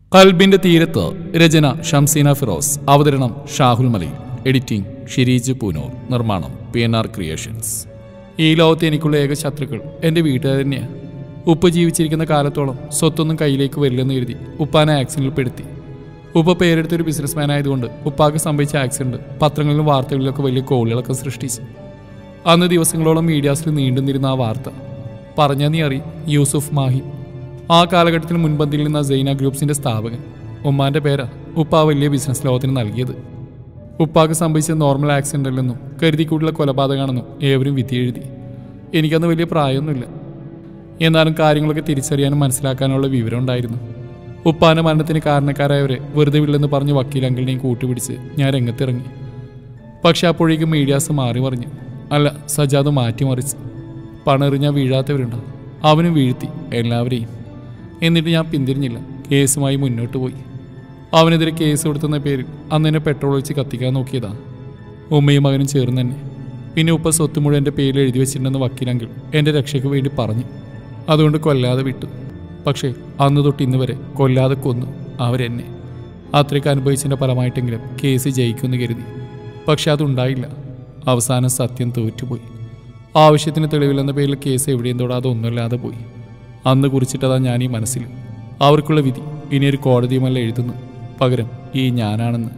കൽബിന്റെ തീരത്ത് രചന ഷംസീന ഫിറോസ് അവതരണം ഷാഹുൽ മലയിൽ എഡിറ്റിംഗ് ഷിരീജ് പൂനൂർ നിർമ്മാണം പി എൻ ആർ ക്രിയേഷൻസ് ഈ ലോകത്ത് എനിക്കുള്ള ഏക ശത്രുക്കൾ എൻ്റെ വീട്ടുകാർ തന്നെയാണ് ഉപ്പ ജീവിച്ചിരിക്കുന്ന കാലത്തോളം സ്വത്തൊന്നും കയ്യിലേക്ക് വരില്ലെന്ന് കരുതി ഉപ്പാനെ ആക്സിഡന്റിൽ പെടുത്തി ഉപ്പ പേരെടുത്തൊരു ബിസിനസ്മാൻ ആയതുകൊണ്ട് ഉപ്പാക്ക് സംഭവിച്ച ആക്സിഡന്റ് പത്രങ്ങളിലും വാർത്തകളിലൊക്കെ വലിയ കോളുകളൊക്കെ സൃഷ്ടിച്ചു അന്ന് ദിവസങ്ങളോളം മീഡിയാസിൽ നീണ്ടുനിന്നിരുന്ന ആ വാർത്ത പറഞ്ഞ നീ അറി യൂസുഫ് മാഹി ആ കാലഘട്ടത്തിൽ മുൻപന്തിയിൽ നിന്ന സൈന ഗ്രൂപ്പ്സിന്റെ സ്ഥാപകൻ ഉമ്മാന്റെ പേരാ ഉപ്പ ആ വലിയ ബിസിനസ് ലോകത്തിന് നൽകിയത് ഉപ്പാക്ക് സംഭവിച്ച നോർമൽ ആക്സിഡന്റ് അല്ലെന്നും കരുതിക്കൂട്ടുള്ള കൊലപാതകമാണെന്നും ഏവരും വിധി എഴുതി എനിക്കന്ന് വലിയ പ്രായമൊന്നുമില്ല എന്നാലും കാര്യങ്ങളൊക്കെ തിരിച്ചറിയാനും മനസ്സിലാക്കാനുള്ള വിവരം ഉണ്ടായിരുന്നു ഉപ്പാന്റെ മരണത്തിന് കാരണക്കാരായവരെ വെറുതെ വില്ലെന്ന് പറഞ്ഞ് വക്കീൽ അങ്കിളിനെയും കൂട്ടുപിടിച്ച് ഞാൻ രംഗത്തിറങ്ങി പക്ഷെ അപ്പോഴേക്കും മീഡിയാസ് മാറി മറിഞ്ഞു അല്ല സജാദ് മാറ്റിമറിച്ച് പണെറിഞ്ഞാൽ വീഴാത്തവരുണ്ടോ അവനും വീഴ്ത്തി എല്ലാവരെയും എന്നിട്ട് ഞാൻ പിന്തിരിഞ്ഞില്ല കേസുമായി മുന്നോട്ട് പോയി അവനെതിരെ കേസ് കൊടുത്തുന്ന പേരിൽ അന്ന് എന്നെ പെട്രോൾ ഒഴിച്ച് കത്തിക്കാൻ നോക്കിയതാ ഉമ്മയും മകനും ചേർന്ന് തന്നെ പിന്നെ ഉപ്പ സ്വത്ത് മുഴുവൻ എൻ്റെ പേരിൽ എഴുതി വെച്ചിട്ടുണ്ടെന്ന് വക്കീലങ്കിൾ എൻ്റെ രക്ഷയ്ക്ക് വേണ്ടി പറഞ്ഞു അതുകൊണ്ട് കൊല്ലാതെ വിട്ടു പക്ഷേ അന്ന് തൊട്ട് ഇന്ന് വരെ കൊല്ലാതെ കൊന്നു അവരെന്നെ അത്രയ്ക്ക് അനുഭവിച്ചതിൻ്റെ ഫലമായിട്ടെങ്കിലും കേസ് ജയിക്കുമെന്ന് കരുതി പക്ഷെ അതുണ്ടായില്ല അവസാനം സത്യം തോറ്റുപോയി ആവശ്യത്തിന് തെളിവില്ലെന്ന പേരിൽ കേസ് എവിടെയും തൊടാതെ ഒന്നുമില്ലാതെ പോയി അന്ന് കുറിച്ചിട്ടതാ ഞാൻ ഈ മനസ്സിൽ അവർക്കുള്ള വിധി ഇനിയൊരു കോടതിയുമല്ല എഴുതുന്നു പകരം ഈ ഞാനാണെന്ന്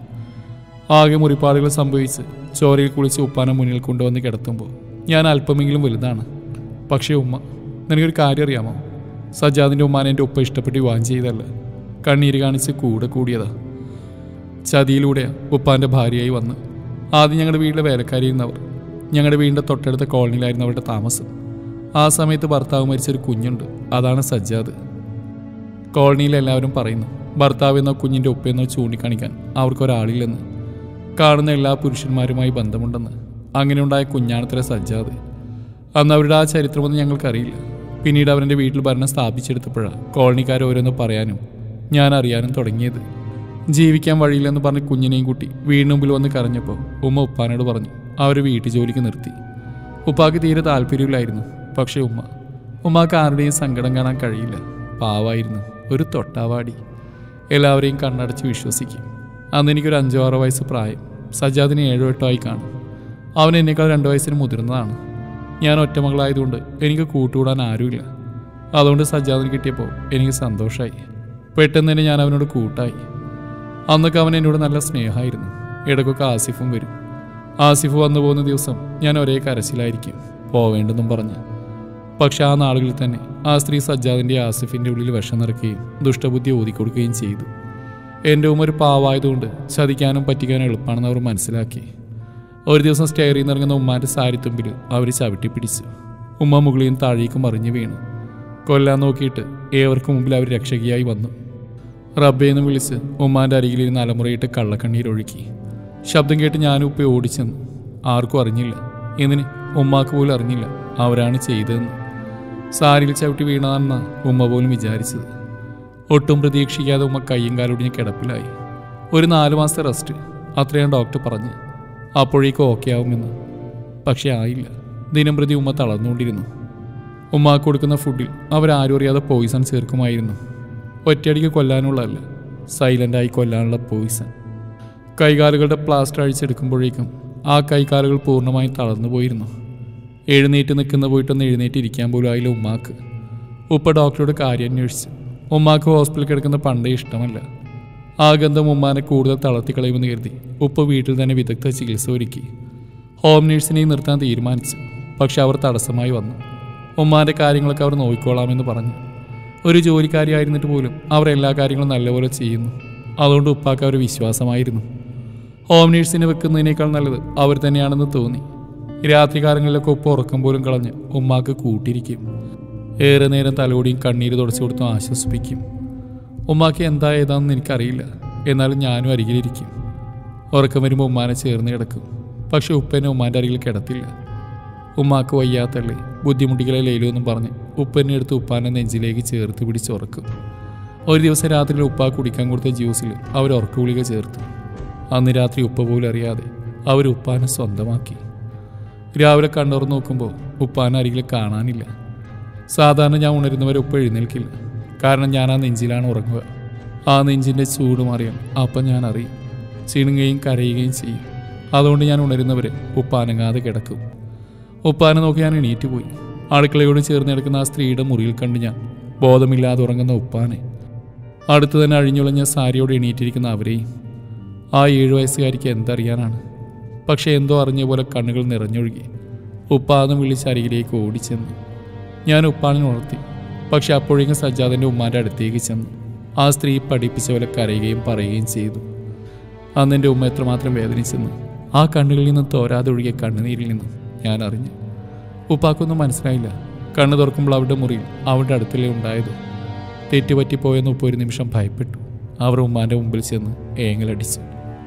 ആകെ മുറിപ്പാടുകൾ സംഭവിച്ച് ചോരയിൽ കുളിച്ച് ഉപ്പാനെ മുന്നിൽ കൊണ്ടുവന്ന് കിടത്തുമ്പോൾ ഞാൻ അല്പമെങ്കിലും വലുതാണ് പക്ഷേ ഉമ്മ നിനക്കൊരു കാര്യം അറിയാമോ സജാദിൻ്റെ ഉമ്മാനെ എൻ്റെ ഉപ്പ ഇഷ്ടപ്പെട്ട് വിവാഹം ചെയ്തല്ല കണ്ണീര് കാണിച്ച് കൂടെ കൂടിയതാ ചതിയിലൂടെ ഉപ്പാന്റെ ഭാര്യയായി വന്ന് ആദ്യം ഞങ്ങളുടെ വീട്ടിലെ വേലക്കാരിയിരുന്നവർ ഞങ്ങളുടെ വീടിൻ്റെ തൊട്ടടുത്ത കോളനിയിലായിരുന്നു അവരുടെ താമസം ആ സമയത്ത് ഭർത്താവ് മരിച്ചൊരു കുഞ്ഞുണ്ട് അതാണ് സജ്ജാദ് കോളനിയിൽ എല്ലാവരും പറയുന്നു ഭർത്താവ് എന്നോ കുഞ്ഞിൻ്റെ ഉപ്പയെന്നോ ചൂണ്ടിക്കാണിക്കാൻ അവർക്കൊരാളില്ലെന്ന് കാണുന്ന എല്ലാ പുരുഷന്മാരുമായി ബന്ധമുണ്ടെന്ന് അങ്ങനെ ഉണ്ടായ കുഞ്ഞാണത്ര സജ്ജാദ് അന്ന് അവരുടെ ആ ചരിത്രമൊന്നും ഞങ്ങൾക്കറിയില്ല പിന്നീട് അവരുടെ വീട്ടിൽ ഭരണം സ്ഥാപിച്ചെടുത്തപ്പോഴാണ് കോളനിക്കാർ ഓരോന്ന് പറയാനും ഞാൻ അറിയാനും തുടങ്ങിയത് ജീവിക്കാൻ വഴിയില്ലെന്ന് പറഞ്ഞ് കുഞ്ഞിനെയും കുട്ടി വീടിന് മുമ്പിൽ വന്ന് കരഞ്ഞപ്പോൾ ഉമ്മ ഉപ്പാനോട് പറഞ്ഞു അവർ വീട്ടു ജോലിക്ക് നിർത്തി ഉപ്പാക്ക് തീരെ താല്പര്യമില്ലായിരുന്നു പക്ഷേ ഉമ്മ ഉമ്മാക്ക് ആരുടെയും സങ്കടം കാണാൻ കഴിയില്ല പാവായിരുന്നു ഒരു തൊട്ടാവാടി എല്ലാവരെയും കണ്ണടച്ച് വിശ്വസിക്കും അന്ന് എനിക്കൊരു അഞ്ചോ ആറോ വയസ്സ് പ്രായം സജാദിന് ഏഴോ എട്ടോ ആയി കാണും അവൻ എന്നേക്കാൾ രണ്ട് വയസ്സിന് മുതിർന്നതാണ് ഞാൻ ഒറ്റമകളായതുകൊണ്ട് എനിക്ക് കൂട്ടുകൂടാൻ ആരുമില്ല അതുകൊണ്ട് സജാദിന് കിട്ടിയപ്പോൾ എനിക്ക് സന്തോഷമായി പെട്ടെന്ന് തന്നെ ഞാൻ അവനോട് കൂട്ടായി അന്നൊക്കെ അവൻ എന്നോട് നല്ല സ്നേഹമായിരുന്നു ഇടയ്ക്കൊക്കെ ആസിഫും വരും ആസിഫ് വന്നു പോകുന്ന ദിവസം ഞാൻ ഒരേ കരച്ചിലായിരിക്കും പോവേണ്ടെന്നും പറഞ്ഞ് പക്ഷെ ആ നാളുകളിൽ തന്നെ ആ സ്ത്രീ സജ്ജാദിൻ്റെ ആസിഫിൻ്റെ ഉള്ളിൽ വിഷം നിറയ്ക്കുകയും ദുഷ്ടബുദ്ധി ഓതിക്കൊടുക്കുകയും ചെയ്തു എൻ്റെ ഉമ്മ ഒരു പാവായതുകൊണ്ട് ചതിക്കാനും പറ്റിക്കാനും എളുപ്പമാണെന്ന് അവർ മനസ്സിലാക്കി ഒരു ദിവസം സ്റ്റെയറിൽ നിന്ന് ഇറങ്ങുന്ന ഉമ്മാൻ്റെ സാരിത്തുമ്പിൽ അവർ ചവിട്ടി പിടിച്ചു ഉമ്മ മുകളിൽ നിന്ന് താഴേക്ക് മറിഞ്ഞു വീണു കൊല്ലാൻ നോക്കിയിട്ട് ഏവർക്കും മുമ്പിൽ അവർ രക്ഷകിയായി വന്നു റബ്ബേന്ന് വിളിച്ച് ഉമ്മാൻ്റെ അരികിലിരുന്ന് അലമുറയിട്ട് കള്ളക്കണ്ണീരൊഴുക്കി ശബ്ദം കേട്ട് ഞാനും ഉപ്പ ഓടിച്ചെന്നു ആർക്കും അറിഞ്ഞില്ല എന്തിന് ഉമ്മാക്ക് പോലും അറിഞ്ഞില്ല അവരാണ് ചെയ്തതെന്ന് സാരിയിൽ ചവിട്ടി വീണതാണെന്ന ഉമ്മ പോലും വിചാരിച്ചത് ഒട്ടും പ്രതീക്ഷിക്കാതെ ഉമ്മ കയ്യും കാലൊടിഞ്ഞ് കിടപ്പിലായി ഒരു നാല് മാസത്തെ റെസ്റ്റ് അത്രയും ഡോക്ടർ പറഞ്ഞു അപ്പോഴേക്കും ഓക്കെ ആവുമെന്ന് പക്ഷെ ആയില്ല ദിനം പ്രതി ഉമ്മ തളർന്നുകൊണ്ടിരുന്നു ഉമ്മാക്ക് കൊടുക്കുന്ന ഫുഡിൽ അവരാരും അറിയാതെ പോയിസൺ ചേർക്കുമായിരുന്നു ഒറ്റയടിക്ക് കൊല്ലാനുള്ളതല്ല സൈലൻ്റായി കൊല്ലാനുള്ള പോയിസൺ കൈകാലുകളുടെ പ്ലാസ്റ്റർ അഴിച്ചെടുക്കുമ്പോഴേക്കും ആ കൈകാലുകൾ പൂർണ്ണമായും തളർന്നു പോയിരുന്നു എഴുന്നേറ്റ് നിൽക്കുന്ന പോയിട്ടൊന്ന് എഴുന്നേറ്റ് ഇരിക്കാൻ പോലും ആയില്ല ഉമ്മാക്ക് ഉപ്പ ഡോക്ടറോട് കാര്യം അന്വേഷിച്ചു ഉമ്മാക്ക് ഹോസ്പിറ്റലിൽ കിടക്കുന്ന പണ്ടേ ഇഷ്ടമല്ല ആ ഗന്ധം ഉമ്മാനെ കൂടുതൽ തളർത്തിക്കളയുമെന്ന് കരുതി ഉപ്പ വീട്ടിൽ തന്നെ വിദഗ്ധ ചികിത്സ ഒരുക്കി ഹോം നേഴ്സിനെയും നിർത്താൻ തീരുമാനിച്ചു പക്ഷെ അവർ തടസ്സമായി വന്നു ഉമ്മാന്റെ കാര്യങ്ങളൊക്കെ അവർ നോക്കിക്കോളാമെന്ന് പറഞ്ഞു ഒരു ജോലിക്കാരിയായിരുന്നിട്ട് പോലും അവർ എല്ലാ കാര്യങ്ങളും നല്ലപോലെ ചെയ്യുന്നു അതുകൊണ്ട് ഉപ്പാക്ക് അവർ വിശ്വാസമായിരുന്നു ഹോം നേഴ്സിനെ വെക്കുന്നതിനേക്കാൾ നല്ലത് അവർ തന്നെയാണെന്ന് തോന്നി രാത്രികാലങ്ങളിലൊക്കെ ഉപ്പ് ഉറക്കം പോലും കളഞ്ഞ് ഉമ്മാക്ക് കൂട്ടിരിക്കും ഏറെ നേരം തലോടിയും കണ്ണീര് തുടച്ചു കൊടുത്തും ആശ്വസിപ്പിക്കും ഉമ്മാക്ക് എന്താ ഏതാണെന്ന് എനിക്കറിയില്ല എന്നാലും ഞാനും അരികിലിരിക്കും ഉറക്കം വരുമ്പോൾ ഉമ്മാനെ ചേർന്ന് കിടക്കും പക്ഷെ ഉപ്പനെ ഉമ്മാൻ്റെ അരികിൽ കിടത്തില്ല ഉമ്മാക്ക് വയ്യാത്തല്ലേ ബുദ്ധിമുട്ടികളെ ലേലു എന്നും പറഞ്ഞ് ഉപ്പനെ എടുത്ത് ഉപ്പാനെ നെഞ്ചിലേക്ക് ചേർത്ത് പിടിച്ച് ഉറക്കും ഒരു ദിവസം രാത്രിയിൽ ഉപ്പ കുടിക്കാൻ കൊടുത്ത ജ്യൂസിൽ അവർ ഉറക്ക ഗുളിക ചേർത്തു അന്ന് രാത്രി ഉപ്പ പോലും അറിയാതെ അവർ ഉപ്പാനെ സ്വന്തമാക്കി രാവിലെ കണ്ണുറന്ന് നോക്കുമ്പോൾ ഉപ്പാനെ അരികിൽ കാണാനില്ല സാധാരണ ഞാൻ ഉണരുന്നവരെ ഉപ്പ എഴുന്നേൽക്കില്ല കാരണം ഞാൻ ആ നെഞ്ചിലാണ് ഉറങ്ങുക ആ നെഞ്ചിൻ്റെ ചൂട് മാറിയാൽ അപ്പം ഞാൻ അറിയും ചിണുങ്ങുകയും കരയുകയും ചെയ്യും അതുകൊണ്ട് ഞാൻ ഉണരുന്നവരെ ഉപ്പാനങ്ങാതെ കിടക്കും ഉപ്പാനെ നോക്കി ഞാൻ എണീറ്റ് പോയി അടുക്കളയോട് ചേർന്ന് കിടക്കുന്ന ആ സ്ത്രീയുടെ മുറിയിൽ കണ്ട് ഞാൻ ബോധമില്ലാതെ ഉറങ്ങുന്ന ഉപ്പാനെ അടുത്ത് തന്നെ അഴിഞ്ഞുളഞ്ഞ സാരിയോട് എണീറ്റിരിക്കുന്ന അവരെയും ആ ഏഴു വയസ്സുകാരിക്ക് എന്തറിയാനാണ് പക്ഷെ എന്തോ അറിഞ്ഞ പോലെ കണ്ണുകൾ നിറഞ്ഞൊഴുകി ഉപ്പാന്ന് വിളിച്ച് അരികിലേക്ക് ഓടിച്ചെന്നു ഞാൻ ഉപ്പാനെ ഉണർത്തി പക്ഷെ അപ്പോഴേക്കും സജ്ജാദൻ്റെ ഉമ്മാൻ്റെ അടുത്തേക്ക് ചെന്നു ആ സ്ത്രീ പഠിപ്പിച്ച പോലെ കരയുകയും പറയുകയും ചെയ്തു അന്ന് എൻ്റെ ഉമ്മ എത്രമാത്രം വേദനിച്ചെന്ന് ആ കണ്ണുകളിൽ നിന്ന് തോരാതെ ഒഴുകിയ കണ്ണുനീരിൽ നിന്നും ഞാൻ അറിഞ്ഞു ഉപ്പാക്കൊന്നും മനസ്സിലായില്ല കണ്ണു തുറക്കുമ്പോൾ അവരുടെ മുറിയിൽ അവരുടെ അടുത്തല്ലേ ഉണ്ടായത് തെറ്റുപറ്റിപ്പോയെന്ന് ഉപ്പ ഒരു നിമിഷം ഭയപ്പെട്ടു അവർ ഉമ്മാൻ്റെ മുമ്പിൽ ചെന്ന് ഏങ്ങലടിച്ചു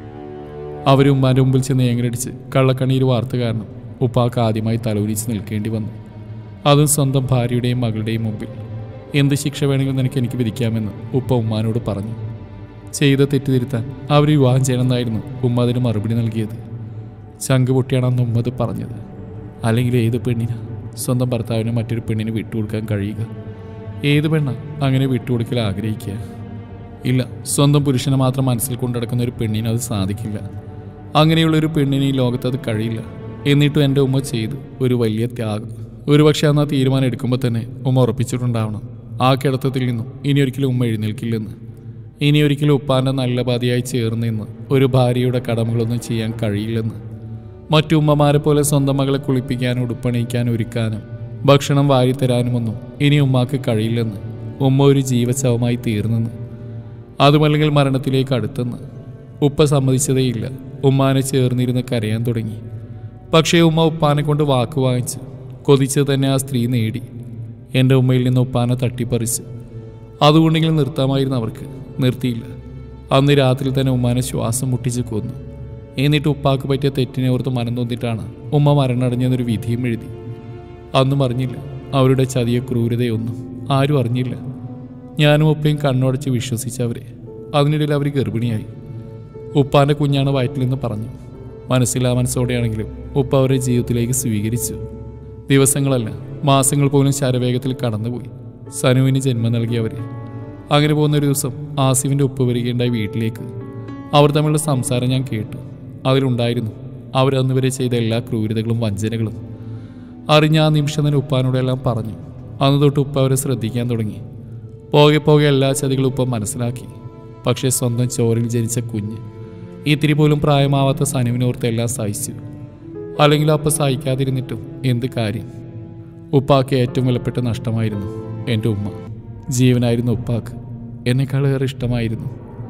അവർ ഉമ്മാൻ്റെ മുമ്പിൽ ചെന്ന് ഏങ്ങലടിച്ച് കള്ളക്കണ്ണീര് വാർത്ത കാരണം ഉപ്പാക്ക് ആദ്യമായി തലൂരിച്ച് നിൽക്കേണ്ടി വന്നു അതും സ്വന്തം ഭാര്യയുടെയും മകളുടെയും മുമ്പിൽ എന്ത് ശിക്ഷ വേണമെങ്കിലും നിനക്ക് എനിക്ക് വിധിക്കാമെന്ന് ഉപ്പ ഉമ്മാനോട് പറഞ്ഞു ചെയ്ത തെറ്റ് തിരുത്താൻ അവർ വിവാഹം ചെയ്യണമെന്നായിരുന്നു ഉമ്മ അതിന് മറുപടി നൽകിയത് ചങ്ക് പൊട്ടിയാണ് അന്ന് ഉമ്മത് പറഞ്ഞത് അല്ലെങ്കിൽ ഏത് പെണ്ണിനാ സ്വന്തം ഭർത്താവിന് മറ്റൊരു പെണ്ണിന് വിട്ടുകൊടുക്കാൻ കഴിയുക ഏത് പെണ്ണ അങ്ങനെ വിട്ടുകൊടുക്കൽ ആഗ്രഹിക്കുക ഇല്ല സ്വന്തം പുരുഷനെ മാത്രം മനസ്സിൽ കൊണ്ടടക്കുന്ന ഒരു പെണ്ണിന് അത് സാധിക്കില്ല അങ്ങനെയുള്ള ഒരു പെണ്ണിന് ഈ ലോകത്ത് അത് കഴിയില്ല എന്നിട്ടും എൻ്റെ ഉമ്മ ചെയ്തു ഒരു വലിയ ത്യാഗം ഒരുപക്ഷെ അന്ന് ആ തീരുമാനം എടുക്കുമ്പോൾ തന്നെ ഉമ്മ ഉറപ്പിച്ചിട്ടുണ്ടാവണം ആ കിടത്തത്തിൽ നിന്നും ഇനി ഒരിക്കലും ഉമ്മ എഴുന്നേൽക്കില്ലെന്ന് ഇനി ഒരിക്കലും ഉപ്പാൻ്റെ നല്ല പാതിയായി ചേർന്ന് നിന്ന് ഒരു ഭാര്യയുടെ കടമകളൊന്നും ചെയ്യാൻ കഴിയില്ലെന്ന് മറ്റു ഉമ്മമാരെ പോലെ സ്വന്തം മകളെ കുളിപ്പിക്കാനും ഉടുപ്പണിയിക്കാനും ഒരുക്കാനും ഭക്ഷണം വാരിത്തരാനുമൊന്നും ഇനി ഉമ്മാക്ക് കഴിയില്ലെന്ന് ഉമ്മ ഒരു ജീവശവമായി തീർന്നെന്ന് അതുമല്ലെങ്കിൽ മരണത്തിലേക്ക് അടുത്തെന്ന് ഉപ്പ സമ്മതിച്ചതേയില്ല ഉമ്മാനെ ചേർന്നിരുന്ന് കരയാൻ തുടങ്ങി പക്ഷേ ഉമ്മ ഉപ്പാനെ കൊണ്ട് വാക്ക് വാങ്ങിച്ച് കൊതിച്ചത് തന്നെ ആ സ്ത്രീ നേടി എൻ്റെ ഉമ്മയിൽ നിന്ന് ഉപ്പാനെ തട്ടിപ്പറിച്ച് അതുകൊണ്ടെങ്കിലും നിർത്താമായിരുന്നു അവർക്ക് നിർത്തിയില്ല അന്ന് രാത്രി തന്നെ ഉമ്മാനെ ശ്വാസം മുട്ടിച്ച് കൊന്നു എന്നിട്ട് ഉപ്പാക്ക് പറ്റിയ തെറ്റിനെ ഓർത്ത് മനം തോന്നിയിട്ടാണ് ഉമ്മ മരണടഞ്ഞെന്നൊരു വിധിയും എഴുതി അന്നും അറിഞ്ഞില്ല അവരുടെ ചതിയ ക്രൂരതയൊന്നും ആരും അറിഞ്ഞില്ല ഞാനും ഉപ്പയും കണ്ണുടച്ച് വിശ്വസിച്ചവരെ അതിനിടയിൽ അവർ ഗർഭിണിയായി ഉപ്പാന്റെ കുഞ്ഞാണ് വയറ്റിൽ നിന്ന് പറഞ്ഞു മനസ്സില്ലാ മനസ്സോടെയാണെങ്കിലും ഉപ്പ അവരെ ജീവിതത്തിലേക്ക് സ്വീകരിച്ചു ദിവസങ്ങളല്ല മാസങ്ങൾ പോലും ശരവേഗത്തിൽ കടന്നുപോയി സനുവിന് ജന്മം നൽകിയവരെ അങ്ങനെ പോകുന്ന ഒരു ദിവസം ആസിഫിന്റെ ഉപ്പ് വരികയുണ്ടായി വീട്ടിലേക്ക് അവർ തമ്മിലുള്ള സംസാരം ഞാൻ കേട്ടു അതിലുണ്ടായിരുന്നു അവരന്ന് വരെ ചെയ്ത എല്ലാ ക്രൂരതകളും വഞ്ചനകളും അറിഞ്ഞ ആ നിമിഷം തന്നെ ഉപ്പാനോടെല്ലാം പറഞ്ഞു അന്ന് തൊട്ട് ഉപ്പ അവരെ ശ്രദ്ധിക്കാൻ തുടങ്ങി പോകെ പോകെ എല്ലാ ചതികളും ഉപ്പ മനസ്സിലാക്കി പക്ഷേ സ്വന്തം ചോറിൽ ജനിച്ച കുഞ്ഞ് ഇത്തിരി പോലും പ്രായമാവാത്ത സനുവിനോർത്ത് എല്ലാം സഹിച്ചു അല്ലെങ്കിൽ അപ്പ സഹിക്കാതിരുന്നിട്ടും എന്ത് കാര്യം ഉപ്പാക്ക് ഏറ്റവും വിലപ്പെട്ട നഷ്ടമായിരുന്നു എൻ്റെ ഉമ്മ ജീവനായിരുന്നു ഉപ്പാക്ക് എന്നെക്കാളേറെ ഇഷ്ടമായിരുന്നു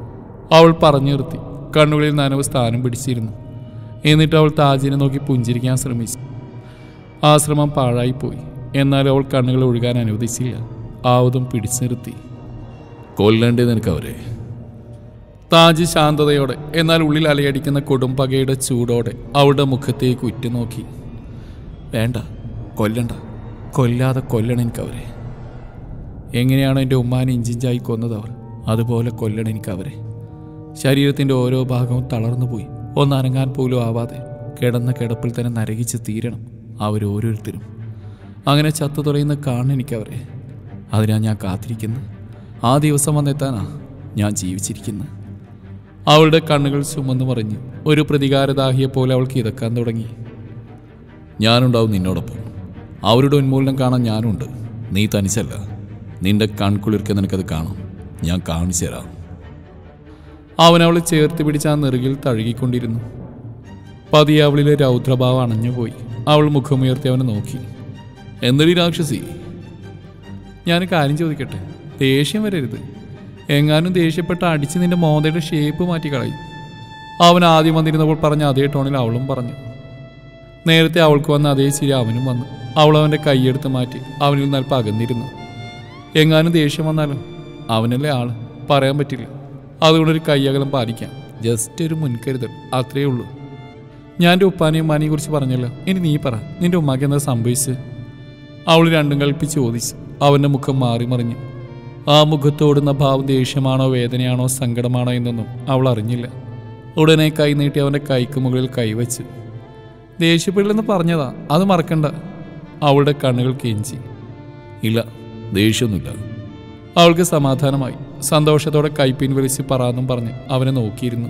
അവൾ പറഞ്ഞു നിർത്തി കണ്ണുകളിൽ നനവ് സ്ഥാനം പിടിച്ചിരുന്നു എന്നിട്ട് അവൾ താജിനെ നോക്കി പുഞ്ചിരിക്കാൻ ശ്രമിച്ചു ആ ശ്രമം പാഴായിപ്പോയി എന്നാൽ അവൾ കണ്ണുകൾ ഒഴുകാൻ അനുവദിച്ചില്ല ആവതും പിടിച്ചു നിർത്തി കൊല്ലേണ്ടത് നിനക്ക് അവരെ താജ് ശാന്തതയോടെ എന്നാൽ ഉള്ളിൽ അലയടിക്കുന്ന കൊടുംപകയുടെ ചൂടോടെ അവളുടെ മുഖത്തേക്ക് ഉറ്റുനോക്കി വേണ്ട കൊല്ലണ്ട കൊല്ലാതെ കൊല്ലണം എനിക്ക് അവരെ എങ്ങനെയാണ് എൻ്റെ ഉമ്മാനെ ഇഞ്ചിഞ്ചായി കൊന്നത് അവർ അതുപോലെ കൊല്ലണം എനിക്ക് അവരെ ശരീരത്തിൻ്റെ ഓരോ ഭാഗവും തളർന്നുപോയി ഒന്നനങ്ങാൻ പോലും ആവാതെ കിടന്ന കിടപ്പിൽ തന്നെ നരകിച്ച് തീരണം അവരോരോരുത്തരും അങ്ങനെ ചത്തു തുറയുന്ന കാണണം എനിക്കവരെ അതിനാ ഞാൻ കാത്തിരിക്കുന്നു ആ ദിവസം വന്നെത്താനാ ഞാൻ ജീവിച്ചിരിക്കുന്നത് അവളുടെ കണ്ണുകൾ ചുമന്നു മറിഞ്ഞു ഒരു പ്രതികാരദാഹിയെ പോലെ അവൾ കിതക്കാൻ തുടങ്ങി ഞാനുണ്ടാവും നിന്നോടൊപ്പം അവരുടെ ഉന്മൂലനം കാണാൻ ഞാനുണ്ട് നീ തനിച്ചല്ല നിന്റെ കൺകുളിർക്കെ നിനക്കത് കാണാം ഞാൻ കാണിച്ചു തരാം അവൻ അവളെ ചേർത്ത് പിടിച്ച് ആ നെറുകിൽ തഴുകിക്കൊണ്ടിരുന്നു പതിയെ അവളിലെ രൗദ്രഭാവം അണഞ്ഞുപോയി അവൾ മുഖമുയർത്തി അവനെ നോക്കി എന്നൊരു രാക്ഷസി ഞാൻ കാര്യം ചോദിക്കട്ടെ ദേഷ്യം വരരുത് എങ്ങാനും ദേഷ്യപ്പെട്ട അടിച്ച് നിന്റെ മോതയുടെ ഷേപ്പ് മാറ്റി കളയും അവൻ ആദ്യം വന്നിരുന്നപ്പോൾ പറഞ്ഞ അതേ ടോണിൽ അവളും പറഞ്ഞു നേരത്തെ അവൾക്ക് വന്ന അതേ ചിരി അവനും വന്നു അവൾ അവൻ്റെ കൈയെടുത്ത് മാറ്റി അവനിൽ നിന്ന് അല്പം അകന്നിരുന്നു എങ്ങാനും ദേഷ്യം വന്നാലും അവനല്ലേ ആള് പറയാൻ പറ്റില്ല അതുകൊണ്ടൊരു കൈയകലം പാലിക്കാം ജസ്റ്റ് ഒരു മുൻകരുതൽ അത്രയേ ഉള്ളൂ ഞാൻ എൻ്റെ ഉപ്പാനെയും ഉമ്മാനെയും കുറിച്ച് പറഞ്ഞല്ലോ ഇനി നീ പറ നിന്റെ ഉമ്മാക്ക് എന്താ സംഭവിച്ചത് അവൾ രണ്ടും കൽപ്പിച്ച് ചോദിച്ചു അവൻ്റെ മുഖം മാറി മറിഞ്ഞു ആ മുഖത്തോടുന്ന ഭാവം ദേഷ്യമാണോ വേദനയാണോ സങ്കടമാണോ എന്നൊന്നും അവൾ അറിഞ്ഞില്ല ഉടനെ കൈ നീട്ടി അവൻ്റെ കൈക്ക് മുകളിൽ കൈവച്ചു ദേഷ്യപ്പെടില്ലെന്ന് പറഞ്ഞതാ അത് മറക്കണ്ട അവളുടെ കണ്ണുകൾ കെഞ്ചി ഇല്ല ദേഷ്യമൊന്നുമില്ല അവൾക്ക് സമാധാനമായി സന്തോഷത്തോടെ കൈപ്പിൻ വലിച്ച് പറാന്നും പറഞ്ഞ് അവനെ നോക്കിയിരുന്നു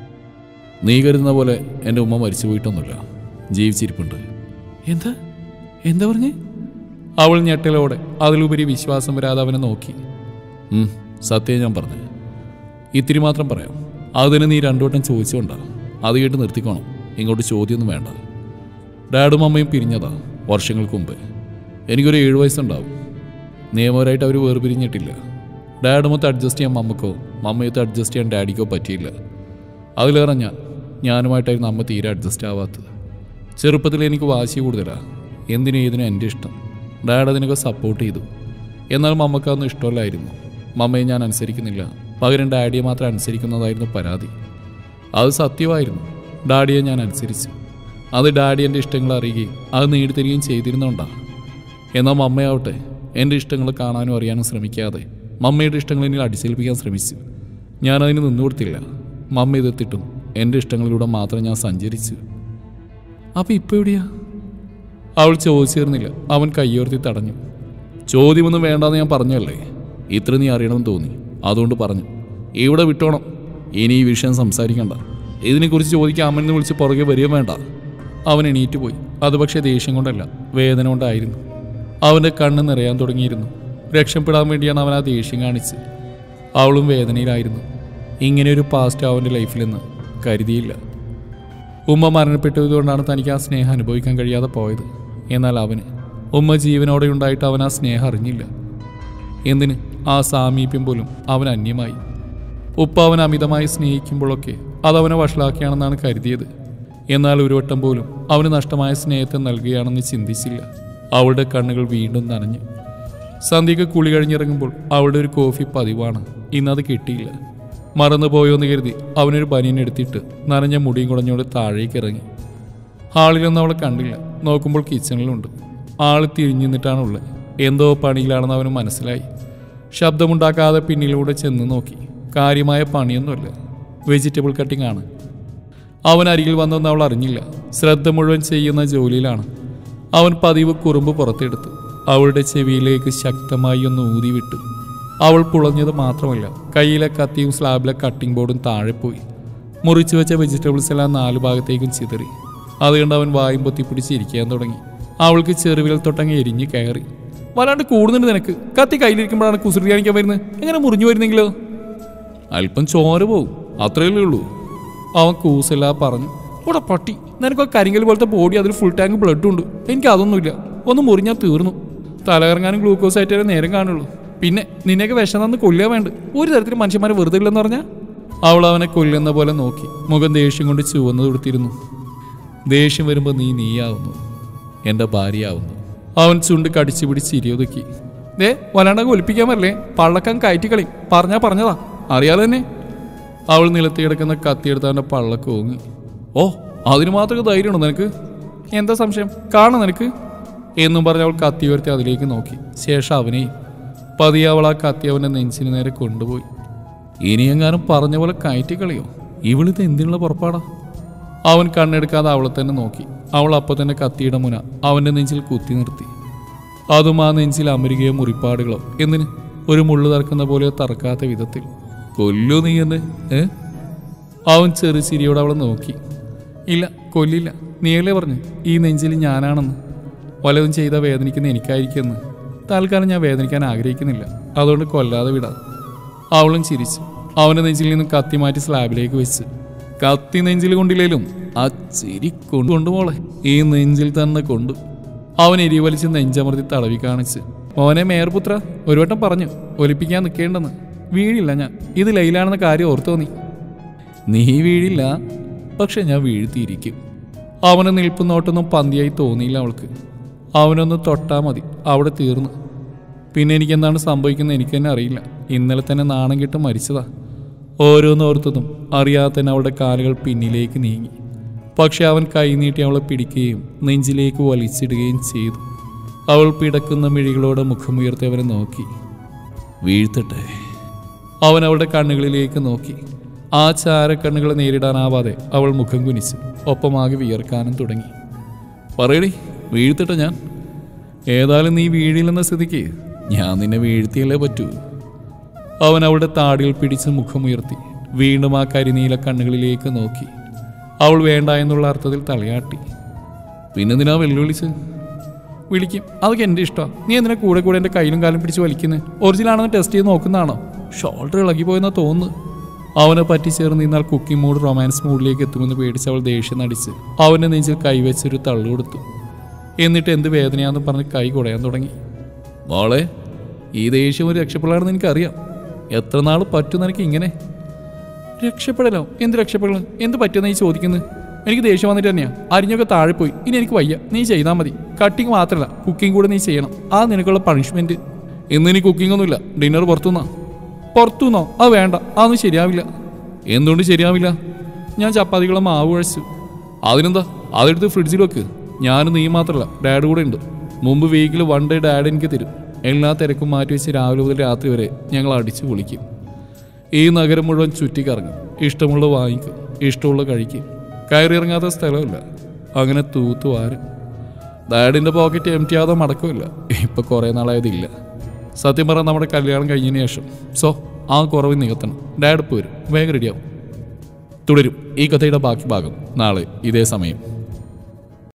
നീ കരുതുന്ന പോലെ എൻ്റെ ഉമ്മ മരിച്ചു പോയിട്ടൊന്നുമില്ല ജീവിച്ചിരിപ്പുണ്ട് എന്താ എന്താ പറഞ്ഞേ അവൾ ഞെട്ടലോടെ അതിലുപരി വിശ്വാസം വരാതെ അവനെ നോക്കി ഉം, സത്യം ഞാൻ പറഞ്ഞു ഇത്തിരി മാത്രം പറയാം അതിന് നീ രണ്ടു വട്ടം ചോദിച്ചുകൊണ്ടാ അത് കേട്ട് നിർത്തിക്കോണം ഇങ്ങോട്ട് ചോദ്യമൊന്നും വേണ്ട ഡാഡും അമ്മയും പിരിഞ്ഞതാ വർഷങ്ങൾക്ക് മുമ്പ് എനിക്കൊരു ഏഴ് വയസ്സുണ്ടാവും നിയമപരമായിട്ട് അവർ വേർപിരിഞ്ഞിട്ടില്ല ഡാഡുമൊത്ത് അഡ്ജസ്റ്റ് ചെയ്യാൻ മമ്മക്കോ മമ്മയൊത്ത് അഡ്ജസ്റ്റ് ചെയ്യാൻ ഡാഡിക്കോ പറ്റിയില്ല അതിലേറെ ഞാൻ ഞാനുമായിട്ടായിരുന്നു അമ്മ തീരെ അഡ്ജസ്റ്റ് ആവാത്തത് ചെറുപ്പത്തിൽ എനിക്ക് വാശി കൂടുതലാണ് എന്തിനും ഏതിനും എൻ്റെ ഇഷ്ടം ഡാഡ് അതിനൊക്കെ സപ്പോർട്ട് ചെയ്തു എന്നാൽ മമ്മക്കതൊന്നും ഇഷ്ടമല്ലായിരുന്നു മമ്മയെ ഞാൻ അനുസരിക്കുന്നില്ല പകരം ഡാഡിയെ മാത്രം അനുസരിക്കുന്നതായിരുന്നു പരാതി അത് സത്യമായിരുന്നു ഡാഡിയെ ഞാൻ അനുസരിച്ചു അത് ഡാഡി എൻ്റെ ഇഷ്ടങ്ങൾ അറിയുകയും അത് നേടിത്തരികയും ചെയ്തിരുന്നോണ്ടാണ് എന്നാൽ മമ്മയാവട്ടെ എൻ്റെ ഇഷ്ടങ്ങൾ കാണാനും അറിയാനും ശ്രമിക്കാതെ മമ്മയുടെ ഇഷ്ടങ്ങൾ എന്നിൽ അടിച്ചേൽപ്പിക്കാൻ ശ്രമിച്ചു ഞാനതിന് നിന്നുകൊടുത്തില്ല മമ്മ എതിർത്തിട്ടും എൻ്റെ ഇഷ്ടങ്ങളിലൂടെ മാത്രം ഞാൻ സഞ്ചരിച്ചു അപ്പൊ ഇപ്പൊ എവിടെയാ അവൾ ചോദിച്ചിരുന്നില്ല അവൻ കയ്യോർത്തി തടഞ്ഞു ചോദ്യമൊന്നും വേണ്ടാന്ന് ഞാൻ പറഞ്ഞല്ലേ ഇത്ര നീ അറിയണമെന്ന് തോന്നി അതുകൊണ്ട് പറഞ്ഞു ഇവിടെ വിട്ടോണം ഇനി ഈ വിഷയം സംസാരിക്കണ്ട ഇതിനെക്കുറിച്ച് ചോദിക്കാൻ അമ്മനെ വിളിച്ച് പുറകെ വരികയും വേണ്ട അവൻ എണീറ്റ് പോയി അത് പക്ഷേ ദേഷ്യം കൊണ്ടല്ല വേദന കൊണ്ടായിരുന്നു അവൻ്റെ കണ്ണ് നിറയാൻ തുടങ്ങിയിരുന്നു രക്ഷപ്പെടാൻ വേണ്ടിയാണ് അവൻ ആ ദേഷ്യം കാണിച്ചത് അവളും വേദനയിലായിരുന്നു ഇങ്ങനെ ഒരു പാസ്റ്റ് അവൻ്റെ ലൈഫിലെന്ന് കരുതിയില്ല ഉമ്മ മരണപ്പെട്ടതുകൊണ്ടാണ് തനിക്ക് ആ സ്നേഹം അനുഭവിക്കാൻ കഴിയാതെ പോയത് എന്നാൽ അവന് ഉമ്മ ജീവനോടെ ഉണ്ടായിട്ട് അവൻ ആ സ്നേഹം അറിഞ്ഞില്ല എന്തിന് ആ സാമീപ്യം പോലും അവൻ അന്യമായി ഉപ്പ അവൻ അമിതമായി സ്നേഹിക്കുമ്പോഴൊക്കെ അതവനെ വഷളാക്കിയാണെന്നാണ് കരുതിയത് എന്നാൽ ഒരു വട്ടം പോലും അവന് നഷ്ടമായ സ്നേഹത്തെ നൽകുകയാണെന്ന് ചിന്തിച്ചില്ല അവളുടെ കണ്ണുകൾ വീണ്ടും നനഞ്ഞു സന്ധ്യക്ക് കുളി കഴിഞ്ഞിറങ്ങുമ്പോൾ അവളുടെ ഒരു കോഫി പതിവാണ് ഇന്നത് കിട്ടിയില്ല മറന്നുപോയോന്ന് കരുതി അവനൊരു ബനിയൻ എടുത്തിട്ട് നനഞ്ഞ മുടിയും കുടഞ്ഞോടെ താഴേക്ക് ഇറങ്ങി ഹാളിലൊന്നും അവളെ കണ്ടില്ല നോക്കുമ്പോൾ കിച്ചണിലുണ്ട് ആള് തിരിഞ്ഞു നിന്നിട്ടാണുള്ളത് എന്തോ പണിയിലാണെന്ന് അവന് മനസ്സിലായി ശബ്ദമുണ്ടാക്കാതെ പിന്നിലൂടെ ചെന്ന് നോക്കി കാര്യമായ പണിയൊന്നുമല്ല വെജിറ്റബിൾ കട്ടിംഗ് ആണ് അവൻ അരികിൽ വന്നൊന്നും അവൾ അറിഞ്ഞില്ല ശ്രദ്ധ മുഴുവൻ ചെയ്യുന്ന ജോലിയിലാണ് അവൻ പതിവ് കുറുമ്പ് പുറത്തെടുത്തു അവളുടെ ചെവിയിലേക്ക് ശക്തമായി ഒന്ന് ഊതിവിട്ടു അവൾ പുളഞ്ഞത് മാത്രമല്ല കയ്യിലെ കത്തിയും സ്ലാബിലെ കട്ടിംഗ് ബോർഡും താഴെ പോയി മുറിച്ചു വെച്ച വെജിറ്റബിൾസ് എല്ലാം നാല് ഭാഗത്തേക്കും ചിതറി അതുകൊണ്ട് അവൻ വായും പൊത്തി പിടിച്ചിരിക്കാൻ തുടങ്ങി അവൾക്ക് ചെറുവിരൽ തൊട്ടങ്ങ് എരിഞ്ഞ് കയറി വല്ലാണ്ട് കൂടുന്നുണ്ട് നിനക്ക് കത്തി കയ്യിലിരിക്കുമ്പോഴാണ് കുസൃതി കാണിക്കാൻ വരുന്നത് എങ്ങനെ മുറിഞ്ഞു വരുന്നെങ്കിലോ അല്പം ചോര പോവും അത്രയല്ലേ ഉള്ളൂ അവൻ കൂസല്ല പറഞ്ഞു ഇവിടെ പട്ടി നിനക്ക് ആ കരിങ്കൽ പോലത്തെ ബോഡി അതിൽ ഫുൾ ടാങ്ക് ബ്ലഡും ഉണ്ട് എനിക്ക് അതൊന്നുമില്ല ഒന്ന് മുറിഞ്ഞാൽ തീർന്നു തലകറങ്ങാനും ഗ്ലൂക്കോസ് ആയിട്ടേ നേരം കാണുള്ളൂ പിന്നെ നിന്നെയൊക്കെ വിഷം തന്ന് കൊല്ലുക വേണ്ട ഒരു തരത്തിൽ മനുഷ്യന്മാരെ വെറുതെ ഇല്ലെന്ന് പറഞ്ഞാൽ അവൾ അവനെ കൊല്ലുന്ന പോലെ നോക്കി മുഖം ദേഷ്യം കൊണ്ട് ചുവന്നു കൊടുത്തിരുന്നു ദേഷ്യം വരുമ്പോൾ നീ നീയാവുന്നു എൻ്റെ ഭാര്യയാവുന്നു അവൻ ചുണ്ട് കടിച്ചു പിടിച്ച് ഇരിയൊതുക്കി ദേ വല്ലാണ്ടങ്ങ് ഒലിപ്പിക്കാൻ പറ്റില്ലേ പള്ളക്കാൻ കയറ്റിക്കളി പറഞ്ഞാ പറഞ്ഞതാ അറിയാതെ തന്നെ അവൾ നിലത്ത് കിടക്കുന്ന കത്തിയെടുത്ത് അവൻ്റെ പള്ളക്ക് ഓങ്ങി ഓ അതിന് മാത്രമേ ധൈര്യമുണ്ടോ നിനക്ക് എന്താ സംശയം കാണും നിനക്ക് എന്നും പറഞ്ഞ് അവൾ കത്തി ഉയർത്തി അതിലേക്ക് നോക്കി ശേഷം അവനെയും പതിയെ അവൾ ആ കത്തി അവൻ്റെ നെഞ്ചിന് നേരെ കൊണ്ടുപോയി ഇനിയെങ്ങാനും പറഞ്ഞ പോലെ കയറ്റിക്കളിയോ ഇവളിത് എന്തിനുള്ള പുറപ്പാടാ അവൻ കണ്ണെടുക്കാതെ അവളെ തന്നെ നോക്കി അവൾ അപ്പോൾ തന്നെ കത്തിയുടെ മുന അവൻ്റെ നെഞ്ചിൽ കുത്തി നിർത്തി അതും ആ നെഞ്ചിൽ അമരുകയോ മുറിപ്പാടുകളോ എന്തിന് ഒരു മുള്ളു തറക്കുന്ന പോലെയോ തറക്കാത്ത വിധത്തിൽ കൊല്ലു നീ എന്നെ ഏ അവൻ ചെറു ചിരിയോടെ അവളെ നോക്കി ഇല്ല കൊല്ലില്ല നീയല്ലേ പറഞ്ഞു ഈ നെഞ്ചിൽ ഞാനാണെന്ന് വല്ലതും ചെയ്താൽ വേദനിക്കുന്ന എനിക്കായിരിക്കുമെന്ന് തൽക്കാലം ഞാൻ വേദനിക്കാൻ ആഗ്രഹിക്കുന്നില്ല അതുകൊണ്ട് കൊല്ലാതെ വിടാം അവളും ചിരിച്ചു അവൻ്റെ നെഞ്ചിൽ നിന്ന് കത്തി മാറ്റി സ്ലാബിലേക്ക് വെച്ച് കത്തി നെഞ്ചിൽ കൊണ്ടില്ലേലും ആ ചിരി കൊണ്ടു കൊണ്ടുപോളെ ഈ നെഞ്ചിൽ തന്നെ കൊണ്ടു അവൻ എരിവലിച്ച് നെഞ്ചമർത്തി തടവി കാണിച്ച് മോനെ മേയർപുത്ര ഒരു വട്ടം പറഞ്ഞു ഒലിപ്പിക്കാൻ നിൽക്കേണ്ടെന്ന് വീഴില്ല ഞാൻ ഇത് ലൈലാണെന്ന കാര്യം ഓർത്തു നീ നീ വീഴില്ല പക്ഷെ ഞാൻ വീഴ്ത്തിയിരിക്കും അവന് നിൽപ്പ് നോട്ടൊന്നും പന്തിയായി തോന്നിയില്ല അവൾക്ക് അവനൊന്ന് തൊട്ടാ മതി അവിടെ തീർന്നു പിന്നെ എനിക്കെന്താണ് സംഭവിക്കുന്നത് എനിക്ക് തന്നെ അറിയില്ല ഇന്നലെ തന്നെ നാണം കിട്ട് മരിച്ചതാ ഓരോന്നോർത്തതും അറിയാതെ തന്നെ അവളുടെ കാലുകൾ പിന്നിലേക്ക് നീങ്ങി പക്ഷെ അവൻ കൈനീട്ടി അവളെ പിടിക്കുകയും നെഞ്ചിലേക്ക് വലിച്ചിടുകയും ചെയ്തു അവൾ പിടക്കുന്ന മിഴികളോടെ മുഖമുയർത്തി അവനെ നോക്കി വീഴ്ത്തട്ടെ അവൻ അവളുടെ കണ്ണുകളിലേക്ക് നോക്കി ആ ചാരക്കണ്ണുകളെ നേരിടാനാവാതെ അവൾ മുഖം കുനിച്ചു ഒപ്പമാകെ വിയർക്കാനും തുടങ്ങി പറയടി വീഴ്ത്തട്ടെ ഞാൻ ഏതായാലും നീ വീഴില്ലെന്ന സ്ഥിതിക്ക് ഞാൻ നിന്നെ വീഴ്ത്തിയല്ലേ പറ്റൂ അവൻ അവളുടെ താടിയിൽ പിടിച്ച് മുഖമുയർത്തി വീണ്ടും ആ കരിനീല കണ്ണുകളിലേക്ക് നോക്കി അവൾ വേണ്ട എന്നുള്ള അർത്ഥത്തിൽ തലയാട്ടി പിന്നെന്തിനാ വെല്ലുവിളിച്ച് വിളിക്കും അതൊക്കെ എൻ്റെ ഇഷ്ടമാണ് നീ എന്തിനാ കൂടെ കൂടെ എൻ്റെ കയ്യിലും കാലും പിടിച്ച് വലിക്കുന്നത് ഒറിജിനൽ ആണെന്ന് ടെസ്റ്റ് ചെയ്ത് നോക്കുന്നതാണോ ഷോൾഡർ ഇളകി പോയെന്നാ തോന്നുന്നു അവനെ പറ്റി ചേർന്ന് നിന്നാൽ കുക്കിംഗ് മൂഡ് റൊമാൻസ് മൂഡിലേക്ക് എത്തുമെന്ന് പേടിച്ച് അവൾ ദേഷ്യം നടിച്ച് അവൻ്റെ നെഞ്ചിൽ കൈവച്ചൊരു തള്ളു കൊടുത്തു എന്നിട്ട് എന്ത് വേദനയാണെന്ന് പറഞ്ഞ് കൈ കുടയാൻ തുടങ്ങി മോളെ ഈ ദേഷ്യം ഒരു രക്ഷപ്പെടാണെന്ന് എനിക്കറിയാം എത്ര നാൾ പറ്റും നിനക്ക് ഇങ്ങനെ രക്ഷപ്പെടലോ എന്ത് രക്ഷപ്പെടണം എന്ത് പറ്റുമെന്ന് നീ ചോദിക്കുന്നത് എനിക്ക് ദേഷ്യം വന്നിട്ട് തന്നെയാ അരിഞ്ഞൊക്കെ താഴെ പോയി ഇനി എനിക്ക് വയ്യ നീ ചെയ്താൽ മതി കട്ടിങ് മാത്രമല്ല കുക്കിംഗ് കൂടെ നീ ചെയ്യണം ആ നിനക്കുള്ള പണിഷ്മെന്റ് ഇന്ന് ഇനി കുക്കിംഗ് ഒന്നുമില്ല ഡിന്നർ പുറത്തുനിന്നാ പുറത്തുനിന്നോ അത് വേണ്ട അതൊന്നും ശരിയാവില്ല എന്തുകൊണ്ട് ശരിയാവില്ല ഞാൻ ചപ്പാത്തികളെ മാവ് കുഴച്ചു അതിനെന്താ അതെടുത്ത് ഫ്രിഡ്ജിൽ വെക്ക് ഞാനും നീ മാത്രമല്ല ഡാഡ് കൂടെ ഉണ്ട് മുമ്പ് വീക്കിൽ വൺ ഡേ ഡാഡ് എനിക്ക് തരും എല്ലാ തിരക്കും മാറ്റി വെച്ച് രാവിലെ മുതൽ രാത്രി വരെ ഞങ്ങൾ അടിച്ചു പൊളിക്കും ഈ നഗരം മുഴുവൻ ചുറ്റിക്കറങ്ങും ഇഷ്ടമുള്ള വാങ്ങിക്കും ഇഷ്ടമുള്ള കഴിക്കും കയറി ഇറങ്ങാത്ത സ്ഥലമില്ല അങ്ങനെ തൂത്തു വാരും ഡാഡിൻ്റെ പോക്കറ്റ് എം ടി ആവാതെ മടക്കമില്ല ഇപ്പം കുറേ നാളായതില്ല സത്യം പറഞ്ഞാൽ നമ്മുടെ കല്യാണം കഴിഞ്ഞതിന് ശേഷം സോ ആ കുറവ് നികത്തണം ഡാഡ് ഇപ്പോൾ വരും വേഗം റെഡിയാവും തുടരും ഈ കഥയുടെ ബാക്കി ഭാഗം നാളെ ഇതേ സമയം